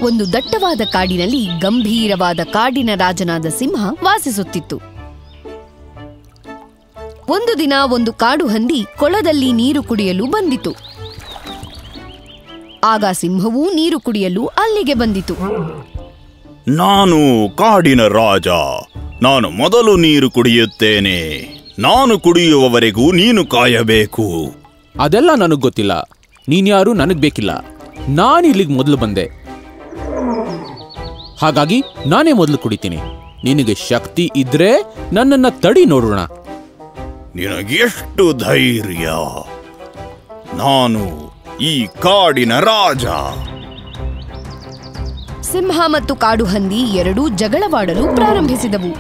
ಒಂದು ದಟ್ಟವಾದ ಕಾಡಿನಲ್ಲಿ ಗಂಭೀರವಾದ ಕಾಡಿನ ರಾಜನಾದ ಸಿಂಹ ವಾಸಿಸುತ್ತಿತ್ತು ಒಂದು ದಿನ ಒಂದು ಕಾಡು ಹಂದಿ ಕೊಳದಲ್ಲಿ ನೀರು ಕುಡಿಯಲು ಬಂದಿತು ಆಗ ಸಿಂಹವೂ ನೀರು ಕುಡಿಯಲು ಅಲ್ಲಿಗೆ ಬಂದಿತು ನಾನು ಕಾಡಿನ ರಾಜ ನಾನು ಮೊದಲು ನೀರು ಕುಡಿಯುತ್ತೇನೆ ನಾನು ಕುಡಿಯುವವರೆಗೂ ನೀನು ಕಾಯಬೇಕು ಅದೆಲ್ಲ ನನಗ್ ಗೊತ್ತಿಲ್ಲ ನೀನ್ಯಾರು ನನಗ್ ಬೇಕಿಲ್ಲ ನಾನು ಇಲ್ಲಿಗೆ ಮೊದಲು ಬಂದೆ ಹಾಗಾಗಿ ನಾನೇ ಮೊದಲು ಕುಡಿತೀನಿ ನಿನಗೆ ಶಕ್ತಿ ಇದ್ರೆ ನನ್ನನ್ನ ತಡಿ ನೋಡೋಣ ನಿನಗೆಷ್ಟು ಧೈರ್ಯ ನಾನು ಈ ಕಾಡಿನ ರಾಜ ಸಿಂಹ ಮತ್ತು ಕಾಡು ಹಂದಿ ಎರಡೂ ಜಗಳವಾಡಲು ಪ್ರಾರಂಭಿಸಿದವು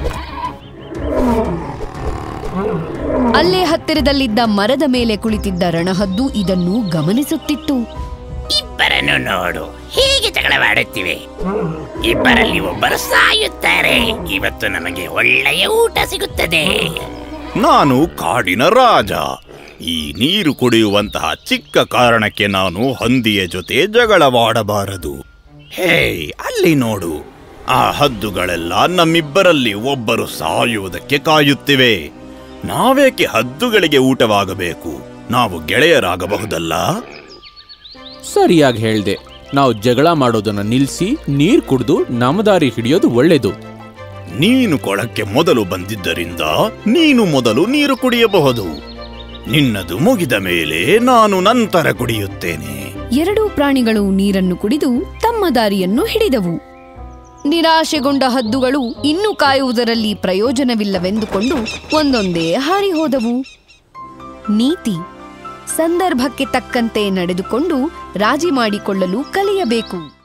ಅಲ್ಲೇ ಹತ್ತಿರದಲ್ಲಿದ್ದ ಮರದ ಮೇಲೆ ಕುಳಿತಿದ್ದ ರಣಹದ್ದು ಇದನ್ನು ಗಮನಿಸುತ್ತಿತ್ತು ಇಬ್ಬರನ್ನು ನೋಡು ಹೀಗೆ ಜಗಳವಾಡುತ್ತಿವೆ ಇಬ್ಬರಲ್ಲಿ ಒಬ್ಬರು ಸಾಯುತ್ತಾರೆ ಇವತ್ತು ನಮಗೆ ಒಳ್ಳೆಯ ಊಟ ಸಿಗುತ್ತದೆ ನಾನು ಕಾಡಿನ ರಾಜ ಈ ನೀರು ಕುಡಿಯುವಂತಹ ಚಿಕ್ಕ ಕಾರಣಕ್ಕೆ ನಾನು ಹಂದಿಯ ಜೊತೆ ಜಗಳವಾಡಬಾರದು ಹೇ ಅಲ್ಲಿ ನೋಡು ಆ ಹದ್ದುಗಳೆಲ್ಲ ನಮ್ಮಿಬ್ಬರಲ್ಲಿ ಒಬ್ಬರು ಸಾಯುವುದಕ್ಕೆ ಕಾಯುತ್ತಿವೆ ನಾವೇಕೆ ಹದ್ದುಗಳಿಗೆ ಊಟವಾಗಬೇಕು ನಾವು ಗೆಳೆಯರಾಗಬಹುದಲ್ಲ ಸರಿಯಾಗಿ ಹೇಳ್ದೆ ನಾವು ಜಗಳ ಮಾಡೋದನ್ನ ನಿಲ್ಸಿ ನೀರ್ ಕುಡಿದು ನಮ್ಮ ದಾರಿ ಹಿಡಿಯೋದು ಒಳ್ಳೇದು ನೀನು ಕೊಳಕ್ಕೆ ಮೊದಲು ಬಂದಿದ್ದರಿಂದ ನೀನು ಮೊದಲು ನೀರು ಕುಡಿಯಬಹುದು ನಿನ್ನದು ಮುಗಿದ ಮೇಲೆ ನಾನು ನಂತರ ಕುಡಿಯುತ್ತೇನೆ ಎರಡೂ ಪ್ರಾಣಿಗಳು ನೀರನ್ನು ಕುಡಿದು ತಮ್ಮ ದಾರಿಯನ್ನು ಹಿಡಿದವು ನಿರಾಶೆಗೊಂಡ ಹದ್ದುಗಳು ಇನ್ನು ಕಾಯುವುದರಲ್ಲಿ ಪ್ರಯೋಜನವಿಲ್ಲವೆಂದುಕೊಂಡು ಒಂದೊಂದೇ ಹಾರಿ ಹೋದವು ನೀತಿ ಸಂದರ್ಭಕ್ಕೆ ತಕ್ಕಂತೆ ನಡೆದುಕೊಂಡು ರಾಜಿ ಮಾಡಿಕೊಳ್ಳಲು ಕಲಿಯಬೇಕು